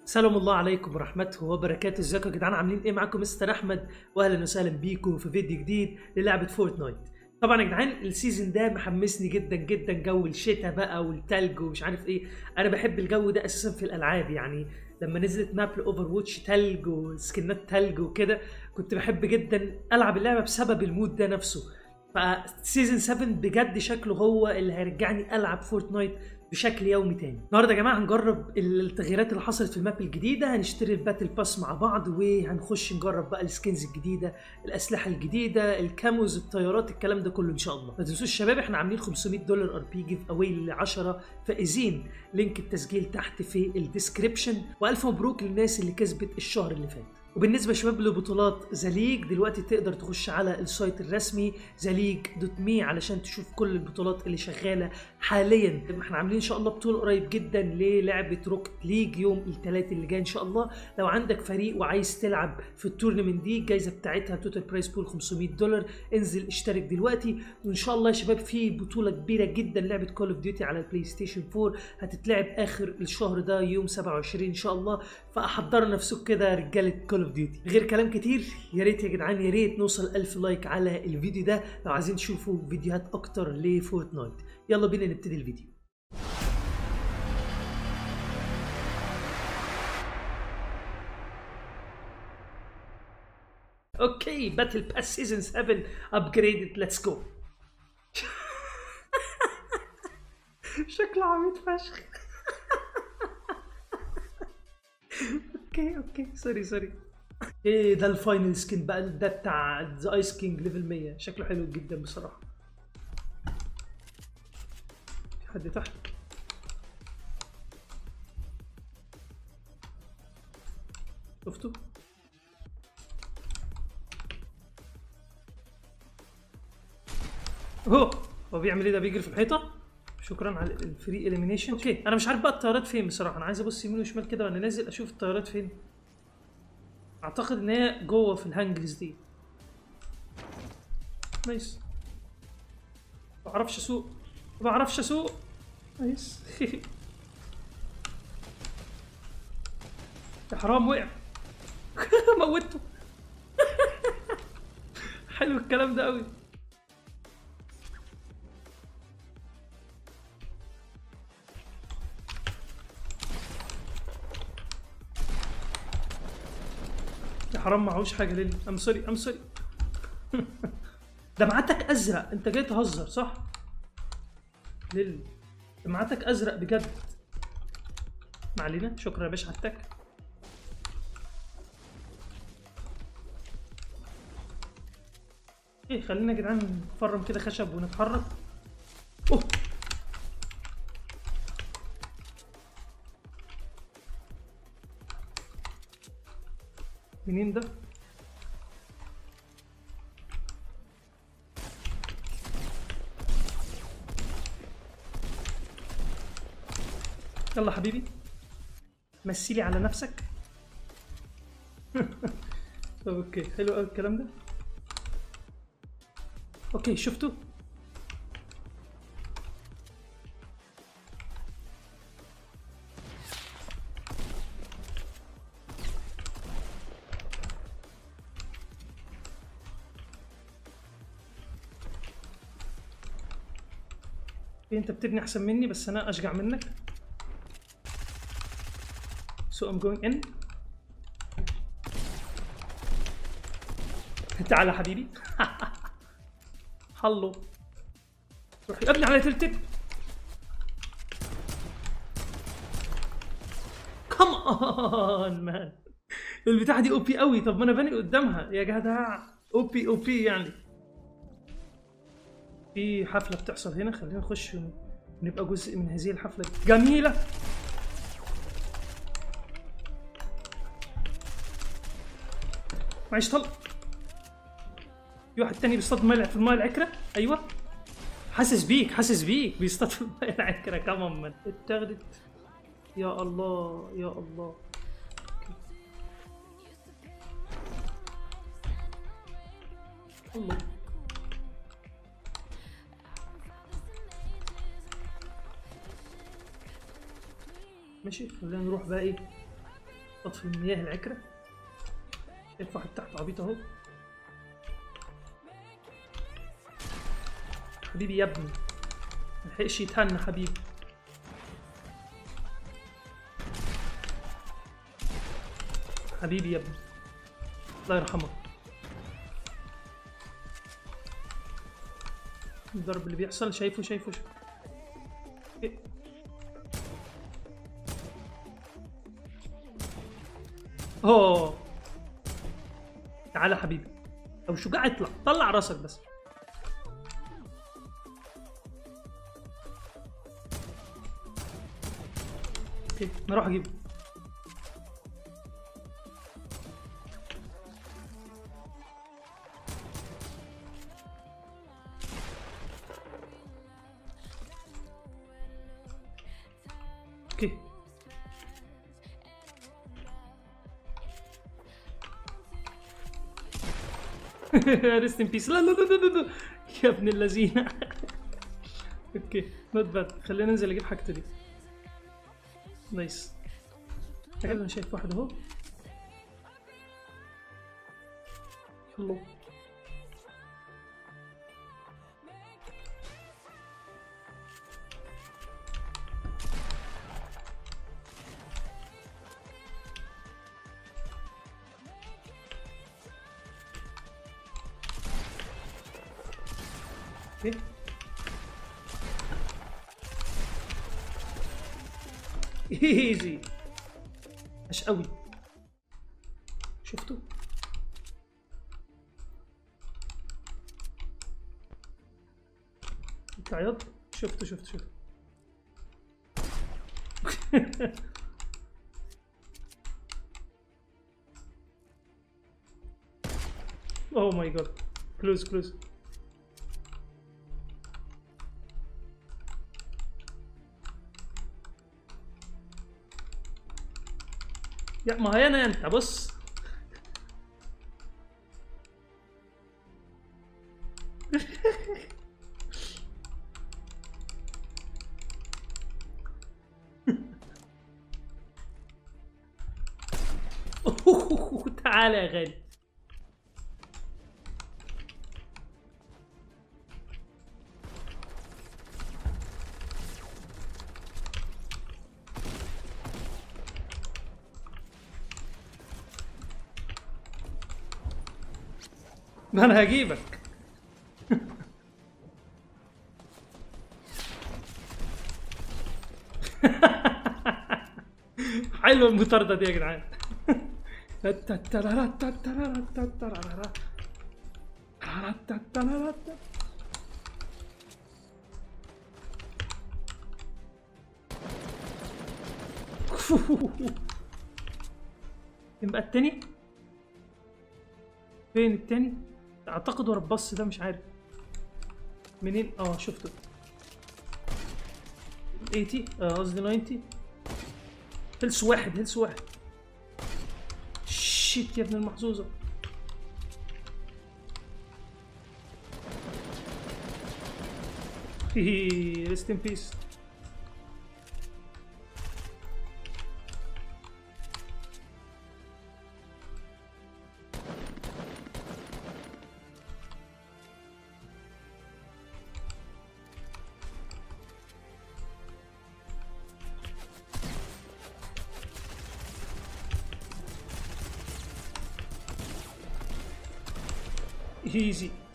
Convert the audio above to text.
سلام الله عليكم ورحمته وبركاته ازيكم يا جدعان عاملين ايه معاكم مستر احمد واهلا وسهلا بيكم في فيديو جديد للعبه فورتنايت طبعا يا جدعان السيزون ده محمسني جدا جدا جو الشتاء بقى والتلج ومش عارف ايه انا بحب الجو ده اساسا في الالعاب يعني لما نزلت ماب لاوفر ووتش تلج وسكنات تلج وكده كنت بحب جدا العب اللعبه بسبب المود ده نفسه فسيزون 7 بجد شكله هو اللي هيرجعني العب فورتنايت بشكل يومي تاني النهارده يا جماعه هنجرب التغييرات اللي حصلت في الماب الجديده هنشتري الباتل باس مع بعض وهنخش نجرب بقى السكنز الجديده الاسلحه الجديده الكاموز الطيارات الكلام ده كله ان شاء الله ما تنسوش شباب احنا عاملين 500 دولار ار بي جيف اواي ل 10 فائزين لينك التسجيل تحت في الديسكريبشن والف مبروك للناس اللي كسبت الشهر اللي فات وبالنسبه شباب لبطولات ذا ليج دلوقتي تقدر تخش على السايت الرسمي ذا ليج دوت مي علشان تشوف كل البطولات اللي شغاله حاليا احنا عاملين ان شاء الله بطوله قريب جدا للعبه روكت ليج يوم الثلاث اللي جاي ان شاء الله لو عندك فريق وعايز تلعب في التورنمنت دي الجايزه بتاعتها توتال برايس بول 500 دولار انزل اشترك دلوقتي وان شاء الله يا شباب في بطوله كبيره جدا لعبه كول اوف ديوتي على البلاي ستيشن 4 هتتلعب اخر الشهر ده يوم 27 ان شاء الله فاحضروا نفسكم كده رجاله كول اوف ديوتي غير كلام كتير يا ريت يا جدعان يا ريت نوصل 1000 لايك على الفيديو ده لو عايزين تشوفوا فيديوهات اكتر لفورتنايت يلا بينا نبتدي الفيديو اوكي باتل باس سيزون 7 ابجريدد ليتس جو شكله عبيط فشخ اوكي اوكي سوري سوري ايه ده الفاينل سكين بقى ده بتاع ذا ايس كينج ليفل 100 شكله حلو جدا بصراحه في حد تحت شفتوا هو هو بيعمل ايه ده بيجري في الحيطه شكرا على الفري اليمينيشن اوكي انا مش عارف بقى الطيارات فين بصراحه انا عايز ابص يمين وشمال كده وانا نازل اشوف الطيارات فين اعتقد ان هي جوه في الهانجرز دي نايس ما بعرفش اسوق ما بعرفش اسوق نايس يا حرام وقع موته حلو الكلام ده قوي يا حرام معهوش حاجه ليلي ام سوري ام سوري دمعتك ازرق انت جاي تهزر صح ليلي دمعتك ازرق بجد ما علينا شكرا يا باشا على التك ايه خلينا يا جدعان نفرم كده خشب ونتحرك اوه منين ده؟ يلا حبيبي مثلي على نفسك طب اوكي حلو قوي الكلام ده اوكي شفتوا انت بتبني احسن مني بس انا اشجع منك so I'm going in تعال حبيبي هلو روح ابني على تلتب كم اون مان البتاعه دي او بي قوي طب ما انا باني قدامها يا جدع او بي او بي يعني في حفله بتحصل هنا خلينا نخش ونبقى جزء من هذه الحفله جميله معيش طلق في واحد تاني بيصطاد ميه في الميه العكره ايوه حاسس بيك حاسس بيك بيصطاد في الميه العكره كمان من اتاخدت يا الله يا الله الله ماشي خلينا نروح بقى ايه اطفي المياه العكرة شايف واحد تحت عبيط اهو حبيبي يا ابني ملحقش يتهنى حبيبي حبيبي يا ابني الله يرحمه الضرب اللي بيحصل شايفه شايفه شايفه إيه؟ اوه تعالى حبيبي او شجاع اطلع طلع راسك بس اوكي نروح اجيبه اوكي ريست ان بيس لا لا لا لا لا يا ابن اللذينه اوكي نوت باد خلينا ننزل اجيب حاجتي دي نايس تقريبا انا شايف واحد اهو يلا اوكي ايزي مش قوي شفتوا انت عياط شفته شفته شفته اوه ماي جاد كلوز كلوز يا ما هي انا انت بص تعالى يا غالي ما انا هجيبك حلوه المطارده دي يا جدعان يبقى التاني فين التاني اعتقد ورا البص ده مش عارف منين اه شفته 80 اه قصدي 90 هيلث واحد هيلث واحد شيت يا ابن المحظوظة ريست ان بيس ايزي